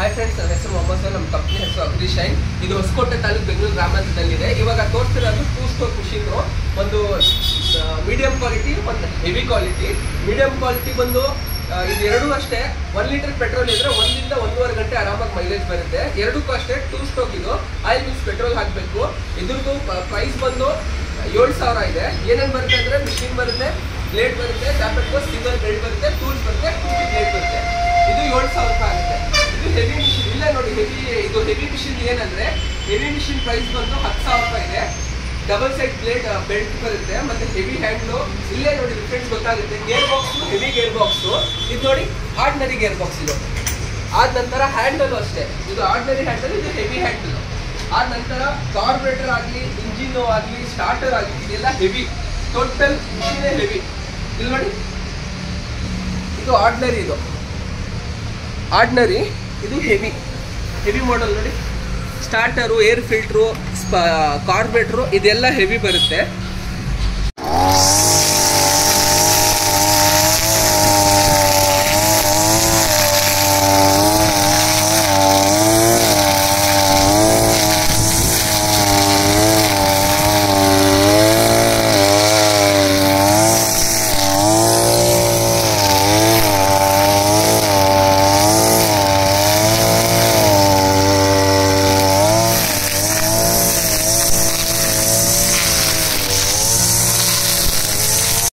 hi friends ನನ್ನ ಹೆಸರು Mohammed sir ನಮ್ಮ ಕಂಪ್ನಿ ಹೆಸರು ಅಗ್ರಿ ಶೈನ್ ಇದು ಹೊಸಕೋಟೆ ತಾಲೂಕು ಬೆಂಗಳೂರು ಗ್ರಾಮಾಂತರದಲ್ಲಿದೆ ಇವಾಗ ತೋರಿಸ್ತಿರೋದು ಟೂ ಸ್ಟೋರ್ ಮಿಷಿನು ಒಂದು ಮೀಡಿಯಂ ಕ್ವಾಲಿಟಿ ಒಂದು ಹೆವಿ ಕ್ವಾಲಿಟಿ ಮೀಡಿಯಂ ಕ್ವಾಲಿಟಿ ಬಂದು ಆ, ಇದು ಎರಡೂ ಅಷ್ಟೇ ಒನ್ ಲೀಟರ್ ಪೆಟ್ರೋಲ್ ಇದ್ರೆ ಒಂದಿಂದ ಒಂದೂವರೆ ಗಂಟೆ ಆರಾಮಾಗಿ ಮೈಲೇಜ್ ಬರುತ್ತೆ ಎರಡಕ್ಕೂ ಅಷ್ಟೇ ಟೂ ಸ್ಟೋಕ್ ಇದು ಆಯಿಲ್ ಮಿಕ್ಸ್ ಪೆಟ್ರೋಲ್ ಹಾಕಬೇಕು ಇದ್ರದ್ದು ಪ್ರೈಸ್ ಬಂದು ಏಳು ಸಾವಿರ ಇದೆ ಏನೇನು ಬರುತ್ತೆ ಅಂದರೆ ಮಿಷಿನ್ ಬರುತ್ತೆ ಬ್ಲೇಡ್ ಬರುತ್ತೆ ಚಾಪೆಟ್ ಸಿಂಗಲ್ ಬ್ಲೇಡ್ ಬರುತ್ತೆ ಟೂಲ್ಸ್ ಬರುತ್ತೆ ಬ್ಲೇಡ್ ಬರುತ್ತೆ ಇದು ಏಳು ಸಾವಿರ ರೂಪಾಯಿ ಆಗುತ್ತೆ ಇದು ಹೆವಿ ಮಿಷಿನ್ ಇಲ್ಲ ನೋಡಿ ಹೆವಿ ಇದು ಹೆವಿ ಮಿಷಿನ್ ಏನಂದ್ರೆ ಹೆವಿ ಮಿಷಿನ್ ಪ್ರೈಸ್ ಬಂದು ಹತ್ತು ಸಾವಿರ ರೂಪಾಯಿ ಇದೆ ಡಬಲ್ ಸೈಡ್ ಬ್ಲೇಡ್ ಬೆಲ್ಟ್ ಬರುತ್ತೆ ಮತ್ತೆ ಹೆವಿ ಹ್ಯಾಂಡ್ಲು ಇಲ್ಲೇ ನೋಡಿ ಡಿಫ್ರೆನ್ಸ್ ಗೊತ್ತಾಗುತ್ತೆ gear box heavy gear box ಇದು ನೋಡಿ ಆರ್ಡಿನರಿ ಗೇರ್ ಬಾಕ್ಸ್ ಇದು ಆದ ನಂತರ ಹ್ಯಾಂಡಲ್ ಅಷ್ಟೇ ಇದು ಆರ್ಡಿನರಿ ಹ್ಯಾಂಡಲ್ ಇದು ಹೆವಿ ಹ್ಯಾಂಡಲ್ ಆದ ನಂತರ ಕಾರ್ಬೊರೇಟರ್ ಆಗಲಿ ಇಂಜಿನ್ ಆಗಲಿ ಸ್ಟಾರ್ಟರ್ ಆಗಲಿ ಇದೆಲ್ಲ ಹೆವಿ ಟೋಟಲ್ ಮಿಷಿನೇ ಹೆವಿ ಇಲ್ಲಿ ನೋಡಿ ಇದು ಆರ್ಡಿನರಿ ಇದು ಆರ್ಡಿನರಿ ಇದು ಹೆವಿ ಹೆವಿ ಮಾಡೆಲ್ ನೋಡಿ ಸ್ಟಾರ್ಟರು ಏರ್ ಫಿಲ್ಟ್ರು ಕಾರ್ಬೇಟ್ರು ಇದೆಲ್ಲ ಹೆವಿ ಬರುತ್ತೆ